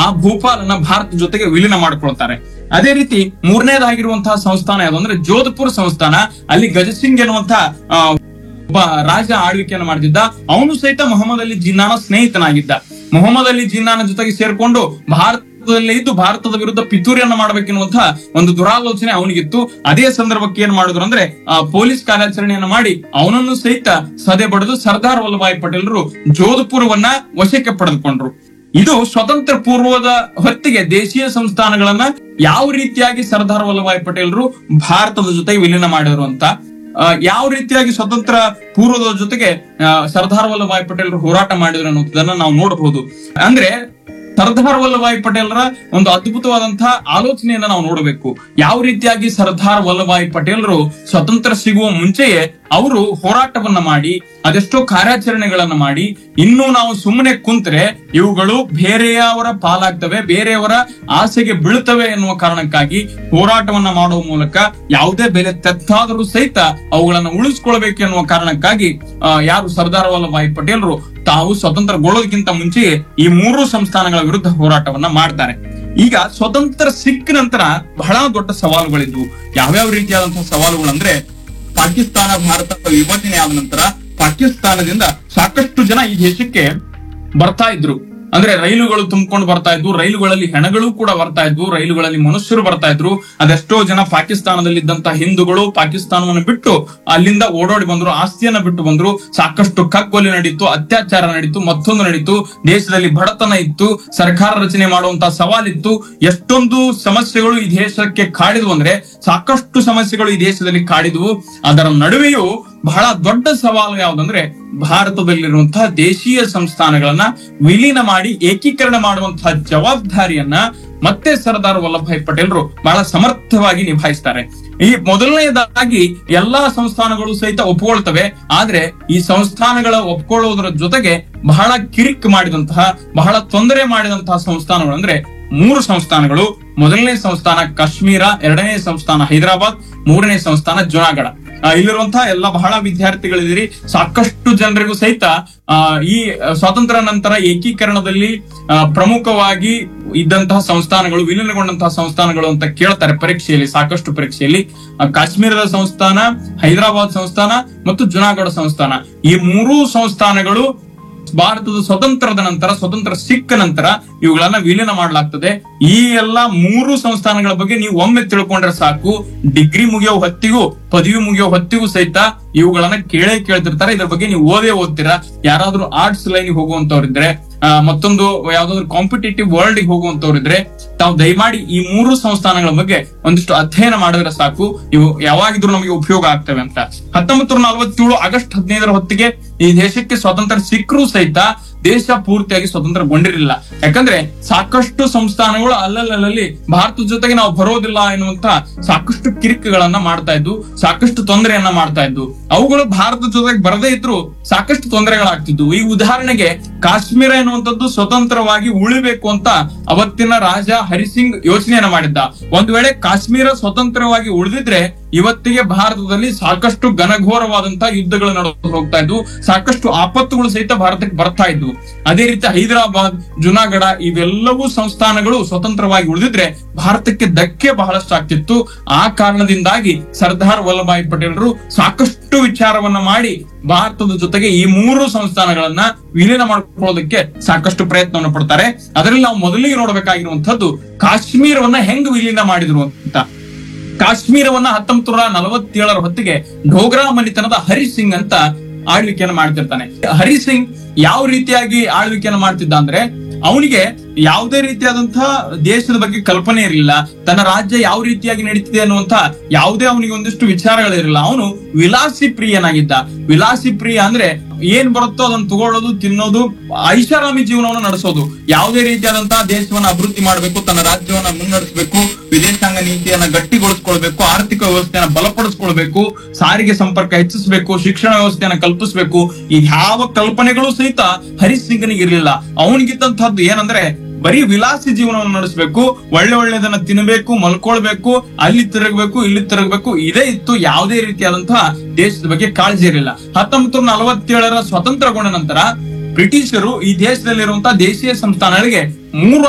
ಆ ಭೂಪಾಲನ್ನ ಭಾರತ ಜೊತೆಗೆ ವಿಲೀನ ಮಾಡ್ಕೊಳ್ತಾರೆ ಅದೇ ರೀತಿ ಮೂರನೇದಾಗಿರುವಂತಹ ಸಂಸ್ಥಾನ ಯಾವುದು ಅಂದ್ರೆ ಜೋಧಪುರ್ ಸಂಸ್ಥಾನ ಅಲ್ಲಿ ಗಜಸಿಂಗ್ ಎನ್ನುವಂತಹ ಆ, ಒಬ್ಬ ರಾಜ ಆಳ್ವಿಕೆಯನ್ನು ಮಾಡ್ತಿದ್ದ ಅವನು ಸಹಿತ ಮೊಹಮ್ಮದ್ ಅಲಿ ಜಿನ್ನಾನ ಸ್ನೇಹಿತನಾಗಿದ್ದ ಮೊಹಮ್ಮದ್ ಅಲಿ ಜಿನ್ನಾನ ಜೊತೆಗೆ ಸೇರ್ಕೊಂಡು ಭಾರತದಲ್ಲಿ ಇದ್ದು ಭಾರತದ ವಿರುದ್ಧ ಪಿತೂರಿಯನ್ನ ಮಾಡಬೇಕೆನ್ನುವಂತಹ ಒಂದು ದುರಾಲೋಚನೆ ಅವನಿಗಿತ್ತು ಅದೇ ಸಂದರ್ಭಕ್ಕೆ ಏನ್ ಮಾಡಿದ್ರು ಅಂದ್ರೆ ಆ ಪೊಲೀಸ್ ಕಾರ್ಯಾಚರಣೆಯನ್ನ ಮಾಡಿ ಅವನನ್ನು ಸಹಿತ ಸದೆ ಬಡಿದು ಸರ್ದಾರ್ ವಲ್ಲಭಾಯ್ ಪಟೇಲರು ಜೋಧಪುರವನ್ನ ವಶಕ್ಕೆ ಪಡೆದುಕೊಂಡ್ರು ಇದು ಸ್ವತಂತ್ರ ಪೂರ್ವದ ಹೊತ್ತಿಗೆ ದೇಶೀಯ ಸಂಸ್ಥಾನಗಳನ್ನ ಯಾವ ರೀತಿಯಾಗಿ ಸರ್ದಾರ್ ವಲ್ಲಭಾಯ್ ಪಟೇಲರು ಭಾರತದ ಜೊತೆ ವಿಲೀನ ಮಾಡಿದ್ರು ಅಂತ ಆ, ಯಾವ ರೀತಿಯಾಗಿ ಸ್ವತಂತ್ರ ಪೂರ್ವದ ಜೊತೆಗೆ ಆ, ಸರ್ದಾರ್ ವಲ್ಲಭಾಯ್ ಪಟೇಲರು ಹೋರಾಟ ಮಾಡಿದ್ರು ಅನ್ನೋದನ್ನ ನಾವು ನೋಡಬಹುದು ಅಂದ್ರೆ ಸರ್ದಾರ್ ವಲ್ಲಭಾಯ್ ಪಟೇಲರ ಒಂದು ಅದ್ಭುತವಾದಂತಹ ಆಲೋಚನೆಯನ್ನ ನಾವು ನೋಡಬೇಕು ಯಾವ ರೀತಿಯಾಗಿ ಸರ್ದಾರ್ ವಲ್ಲಭಾಯ್ ಪಟೇಲರು ಸ್ವತಂತ್ರ ಸಿಗುವ ಮುಂಚೆಯೇ ಅವರು ಹೋರಾಟವನ್ನ ಮಾಡಿ ಅದೆಷ್ಟೋ ಕಾರ್ಯಾಚರಣೆಗಳನ್ನ ಮಾಡಿ ಇನ್ನು ನಾವು ಸುಮ್ಮನೆ ಕುಂತ್ರೆ ಇವುಗಳು ಬೇರೆಯವರ ಪಾಲಾಗ್ತವೆ ಬೇರೆಯವರ ಆಸೆಗೆ ಬೀಳ್ತವೆ ಎನ್ನುವ ಕಾರಣಕ್ಕಾಗಿ ಹೋರಾಟವನ್ನ ಮಾಡುವ ಮೂಲಕ ಯಾವುದೇ ಬೆಲೆ ತೆತ್ತಾದರೂ ಸಹಿತ ಅವುಗಳನ್ನ ಉಳಿಸ್ಕೊಳ್ಬೇಕು ಎನ್ನುವ ಕಾರಣಕ್ಕಾಗಿ ಆ, ಯಾರು ಸರ್ದಾರ್ ವಲ್ಲಭಾಯ್ ಪಟೇಲರು ತಾವು ಸ್ವತಂತ್ರಗೊಳ್ಳೋದಕ್ಕಿಂತ ಮುಂಚೆಯೇ ಈ ಮೂರು ಸಂಸ್ಥಾನಗಳ ವಿರುದ್ಧ ಹೋರಾಟವನ್ನ ಮಾಡ್ತಾರೆ ಈಗ ಸ್ವತಂತ್ರ ಸಿಕ್ಕ ನಂತರ ಬಹಳ ದೊಡ್ಡ ಸವಾಲುಗಳಿದ್ವು ಯಾವ್ಯಾವ ರೀತಿಯಾದಂತಹ ಸವಾಲುಗಳಂದ್ರೆ ಪಾಕಿಸ್ತಾನ ಭಾರತ ವಿಭಜನೆ ಆದ ನಂತರ ಪಾಕಿಸ್ತಾನದಿಂದ ಸಾಕಷ್ಟು ಜನ ಈ ದೇಶಕ್ಕೆ ಬರ್ತಾ ಇದ್ರು ಅಂದ್ರೆ ರೈಲುಗಳು ತುಂಬಿಕೊಂಡು ಬರ್ತಾ ಇದ್ವು ರೈಲುಗಳಲ್ಲಿ ಹೆಣಗಳು ಕೂಡ ಬರ್ತಾ ಇದ್ವು ರೈಲುಗಳಲ್ಲಿ ಮನುಷ್ಯರು ಬರ್ತಾ ಇದ್ರು ಅದೆಷ್ಟೋ ಜನ ಪಾಕಿಸ್ತಾನದಲ್ಲಿದ್ದಂತಹ ಹಿಂದೂಗಳು ಪಾಕಿಸ್ತಾನವನ್ನು ಬಿಟ್ಟು ಅಲ್ಲಿಂದ ಓಡೋಡಿ ಬಂದ್ರು ಆಸ್ತಿಯನ್ನ ಬಿಟ್ಟು ಬಂದ್ರು ಸಾಕಷ್ಟು ಕಗ್ಗೊಲೆ ನಡೀತು ಅತ್ಯಾಚಾರ ನಡೀತು ಮತ್ತೊಂದು ನಡೀತು ದೇಶದಲ್ಲಿ ಬಡತನ ಇತ್ತು ಸರ್ಕಾರ ರಚನೆ ಮಾಡುವಂತಹ ಸವಾಲಿತ್ತು ಎಷ್ಟೊಂದು ಸಮಸ್ಯೆಗಳು ಈ ದೇಶಕ್ಕೆ ಕಾಡಿದ್ವು ಅಂದ್ರೆ ಸಾಕಷ್ಟು ಸಮಸ್ಯೆಗಳು ಈ ದೇಶದಲ್ಲಿ ಕಾಡಿದ್ವು ಅದರ ನಡುವೆಯೂ ಬಹಳ ದೊಡ್ಡ ಸವಾಲು ಯಾವುದಂದ್ರೆ ಭಾರತದಲ್ಲಿರುವಂತಹ ದೇಶೀಯ ಸಂಸ್ಥಾನಗಳನ್ನ ವಿಲೀನ ಮಾಡಿ ಏಕೀಕರಣ ಮಾಡುವಂತಹ ಜವಾಬ್ದಾರಿಯನ್ನ ಮತ್ತೆ ಸರ್ದಾರ್ ವಲ್ಲಭಾಯ್ ಪಟೇಲರು ಬಹಳ ಸಮರ್ಥವಾಗಿ ನಿಭಾಯಿಸ್ತಾರೆ ಈ ಮೊದಲನೆಯದಾಗಿ ಎಲ್ಲಾ ಸಂಸ್ಥಾನಗಳು ಸಹಿತ ಒಪ್ಕೊಳ್ತವೆ ಆದ್ರೆ ಈ ಸಂಸ್ಥಾನಗಳ ಒಪ್ಕೊಳ್ಳೋದ್ರ ಜೊತೆಗೆ ಬಹಳ ಕಿರಿಕ್ ಮಾಡಿದಂತಹ ಬಹಳ ತೊಂದರೆ ಮಾಡಿದಂತಹ ಸಂಸ್ಥಾನಗಳು ಅಂದ್ರೆ ಮೂರು ಸಂಸ್ಥಾನಗಳು ಮೊದಲನೇ ಸಂಸ್ಥಾನ ಕಾಶ್ಮೀರ ಎರಡನೇ ಸಂಸ್ಥಾನ ಹೈದರಾಬಾದ್ ಮೂರನೇ ಸಂಸ್ಥಾನ ಜುನಾಗಢ ಆ, ಇಲ್ಲಿರುವಂತಹ ಎಲ್ಲ ಬಹಳ ವಿದ್ಯಾರ್ಥಿಗಳಿದಿರಿ ಸಾಕಷ್ಟು ಜನರಿಗೂ ಸಹಿತ ಆ, ಈ ಸ್ವಾತಂತ್ರ್ಯ ನಂತರ ಏಕೀಕರಣದಲ್ಲಿ ಆ, ಪ್ರಮುಖವಾಗಿ ಇದ್ದಂತಹ ಸಂಸ್ಥಾನಗಳು ವಿಲೀನಗೊಂಡಂತಹ ಸಂಸ್ಥಾನಗಳು ಅಂತ ಕೇಳ್ತಾರೆ ಪರೀಕ್ಷೆಯಲ್ಲಿ ಸಾಕಷ್ಟು ಪರೀಕ್ಷೆಯಲ್ಲಿ ಆ, ಕಾಶ್ಮೀರದ ಸಂಸ್ಥಾನ ಹೈದರಾಬಾದ್ ಸಂಸ್ಥಾನ ಮತ್ತು ಜುನಾಗಢ ಸಂಸ್ಥಾನ ಈ ಮೂರೂ ಸಂಸ್ಥಾನಗಳು ಭಾರತದ ಸ್ವತಂತ್ರದ ನಂತರ ಸ್ವತಂತ್ರ ಸಿಕ್ಕ ನಂತರ ಇವುಗಳನ್ನ ವಿಲೀನ ಮಾಡಲಾಗ್ತದೆ ಈ ಎಲ್ಲಾ ಮೂರು ಸಂಸ್ಥಾನಗಳ ಬಗ್ಗೆ ನೀವು ಒಮ್ಮೆ ತಿಳ್ಕೊಂಡ್ರೆ ಸಾಕು ಡಿಗ್ರಿ ಮುಗಿಯೋ ಹೊತ್ತಿಗೂ ಪದವಿ ಮುಗಿಯೋ ಹೊತ್ತಿಗೂ ಸಹಿತ ಇವುಗಳನ್ನ ಕೇಳೇ ಕೇಳ್ತಿರ್ತಾರೆ ಇದ್ರ ಬಗ್ಗೆ ನೀವು ಓದೇ ಓದ್ತೀರಾ ಯಾರಾದ್ರೂ ಆರ್ಟ್ಸ್ ಲೈನ್ ಹೋಗುವಂತವ್ರಿದ್ರೆ ಆ, ಮತ್ತೊಂದು ಯಾವ್ದಾದ್ರು ಕಾಂಪಿಟೇಟಿವ್ ವರ್ಲ್ಡ್ ಹೋಗುವಂತವ್ರಿದ್ರೆ ತಾವು ದಯಮಾಡಿ ಈ ಮೂರು ಸಂಸ್ಥಾನಗಳ ಬಗ್ಗೆ ಒಂದಿಷ್ಟು ಅಧ್ಯಯನ ಮಾಡಿದ್ರೆ ಸಾಕು ಇವು ಯಾವಾಗಿದ್ರು ನಮಗೆ ಉಪಯೋಗ ಆಗ್ತವೆ ಅಂತ ಹತ್ತೊಂಬತ್ತು ನೂರ ನಲವತ್ತೇಳು ಆಗಸ್ಟ್ ಹದಿನೈದರ ಹೊತ್ತಿಗೆ ಈ ದೇಶಕ್ಕೆ ಸ್ವಾತಂತ್ರ್ಯ ಸಿಕ್ಕರೂ ಸಹಿತ ದೇಶ ಪೂರ್ತಿಯಾಗಿ ಸ್ವತಂತ್ರಗೊಂಡಿರಲಿಲ್ಲ ಯಾಕಂದ್ರೆ ಸಾಕಷ್ಟು ಸಂಸ್ಥಾನಗಳು ಅಲ್ಲಲ್ಲಲ್ಲಿ ಭಾರತದ ಜೊತೆಗೆ ನಾವು ಬರೋದಿಲ್ಲ ಎನ್ನುವಂತ ಸಾಕಷ್ಟು ಕಿರಿಕುಗಳನ್ನ ಮಾಡ್ತಾ ಇದ್ವು ಸಾಕಷ್ಟು ತೊಂದರೆಯನ್ನ ಮಾಡ್ತಾ ಇದ್ವು ಅವುಗಳು ಭಾರತದ ಜೊತೆಗೆ ಬರದೇ ಇದ್ರು ಸಾಕಷ್ಟು ತೊಂದರೆಗಳಾಗ್ತಿದ್ವು ಈ ಉದಾಹರಣೆಗೆ ಕಾಶ್ಮೀರ ಎನ್ನುವಂಥದ್ದು ಸ್ವತಂತ್ರವಾಗಿ ಉಳಿಬೇಕು ಅಂತ ಅವತ್ತಿನ ರಾಜ ಹರಿಸಿಂಗ್ ಯೋಚನೆಯನ್ನ ಮಾಡಿದ್ದ ಒಂದ್ ವೇಳೆ ಕಾಶ್ಮೀರ ಸ್ವತಂತ್ರವಾಗಿ ಉಳಿದಿದ್ರೆ ಇವತ್ತಿಗೆ ಭಾರತದಲ್ಲಿ ಸಾಕಷ್ಟು ಘನಘೋರವಾದಂತಹ ಯುದ್ಧಗಳು ನಡೆದು ಹೋಗ್ತಾ ಇದ್ವು ಸಾಕಷ್ಟು ಆಪತ್ತುಗಳು ಸಹಿತ ಭಾರತಕ್ಕೆ ಬರ್ತಾ ಇದ್ವು ಅದೇ ರೀತಿ ಹೈದರಾಬಾದ್ ಜುನಾಗಢ ಇವೆಲ್ಲವೂ ಸಂಸ್ಥಾನಗಳು ಸ್ವತಂತ್ರವಾಗಿ ಉಳಿದಿದ್ರೆ ಭಾರತಕ್ಕೆ ಧಕ್ಕೆ ಬಹಳಷ್ಟು ಆಗ್ತಿತ್ತು ಆ ಕಾರಣದಿಂದಾಗಿ ಸರ್ದಾರ್ ವಲ್ಲಭಾಯ್ ಪಟೇಲರು ಸಾಕಷ್ಟು ವಿಚಾರವನ್ನ ಮಾಡಿ ಭಾರತದ ಜೊತೆಗೆ ಈ ಮೂರು ಸಂಸ್ಥಾನಗಳನ್ನ ವಿಲೀನ ಮಾಡ್ಕೊಳ್ಳೋದಕ್ಕೆ ಸಾಕಷ್ಟು ಪ್ರಯತ್ನವನ್ನು ಪಡ್ತಾರೆ ಅದರಲ್ಲಿ ನಾವು ಮೊದಲಿಗೆ ನೋಡಬೇಕಾಗಿರುವಂತದ್ದು ಕಾಶ್ಮೀರವನ್ನ ಹೆಂಗ್ ವಿಲೀನ ಮಾಡಿದ್ರು ಅಂತ ಕಾಶ್ಮೀರವನ್ನ ಹತ್ತೊಂಬತ್ತು ನೂರ ನಲವತ್ತೇಳರ ಹೊತ್ತಿಗೆ ಢೋಗ್ರಾ ಮನಿತನದ ಹರಿ ಸಿಂಗ್ ಅಂತ ಆಳ್ವಿಕೆಯನ್ನು ಮಾಡ್ತಿರ್ತಾನೆ ಹರಿ ಸಿಂಗ್ ಯಾವ ರೀತಿಯಾಗಿ ಆಳ್ವಿಕೆಯನ್ನು ಮಾಡ್ತಿದ್ದ ಅಂದ್ರೆ ಅವನಿಗೆ ಯಾವುದೇ ರೀತಿಯಾದಂತಹ ದೇಶದ ಬಗ್ಗೆ ಕಲ್ಪನೆ ಇರಲಿಲ್ಲ ತನ್ನ ರಾಜ್ಯ ಯಾವ ರೀತಿಯಾಗಿ ನಡೀತಿದೆ ಅನ್ನುವಂತ ಯಾವುದೇ ಅವನಿಗೆ ಒಂದಿಷ್ಟು ವಿಚಾರಗಳಿರಲಿಲ್ಲ ಅವನು ವಿಲಾಸಿ ಪ್ರಿಯನಾಗಿದ್ದ ವಿಲಾಸಿ ಪ್ರಿಯ ಅಂದ್ರೆ ಏನ್ ಬರುತ್ತೋ ಅದನ್ನ ತಗೊಳ್ಳೋದು ತಿನ್ನೋದು ಐಷಾರಾಮಿ ಜೀವನವನ್ನು ನಡೆಸೋದು ಯಾವುದೇ ರೀತಿಯಾದಂತಹ ದೇಶವನ್ನ ಅಭಿವೃದ್ಧಿ ಮಾಡಬೇಕು ತನ್ನ ರಾಜ್ಯವನ್ನ ಮುನ್ನಡೆಸಬೇಕು ವಿದೇಶಾಂಗ ನೀತಿಯನ್ನ ಗಟ್ಟಿಗೊಳಿಸ್ಕೊಳ್ಬೇಕು ಆರ್ಥಿಕ ವ್ಯವಸ್ಥೆಯನ್ನ ಬಲಪಡಿಸ್ಕೊಳ್ಬೇಕು ಸಾರಿಗೆ ಸಂಪರ್ಕ ಹೆಚ್ಚಿಸಬೇಕು ಶಿಕ್ಷಣ ವ್ಯವಸ್ಥೆಯನ್ನ ಕಲ್ಪಿಸಬೇಕು ಈ ಯಾವ ಕಲ್ಪನೆಗಳು ಸಹಿತ ಹರೀಶ್ ಸಿಂಗನಿಗೆ ಇರಲಿಲ್ಲ ಅವನಿಗಿದ್ದಂತಹದ್ದು ಏನಂದ್ರೆ ಬರೀ ವಿಲಾಸಿ ಜೀವನವನ್ನು ನಡೆಸಬೇಕು ಒಳ್ಳೆ ಒಳ್ಳೆದನ್ನ ತಿನ್ನಬೇಕು ಮಲ್ಕೊಳ್ಬೇಕು ಅಲ್ಲಿ ತಿರುಗಬೇಕು ಇಲ್ಲಿ ತಿರುಗಬೇಕು ಇದೇ ಇತ್ತು ಯಾವುದೇ ರೀತಿಯಾದಂತಹ ದೇಶದ ಬಗ್ಗೆ ಕಾಳಜಿ ಇರಲಿಲ್ಲ ಹತ್ತೊಂಬತ್ತು ನೂರ ನಲವತ್ತೇಳರ ಸ್ವತಂತ್ರಗೊಂಡ ನಂತರ ಬ್ರಿಟಿಷರು ಈ ದೇಶದಲ್ಲಿರುವಂತಹ ದೇಶೀಯ ಸಂಸ್ಥಾನಗಳಿಗೆ ಮೂರು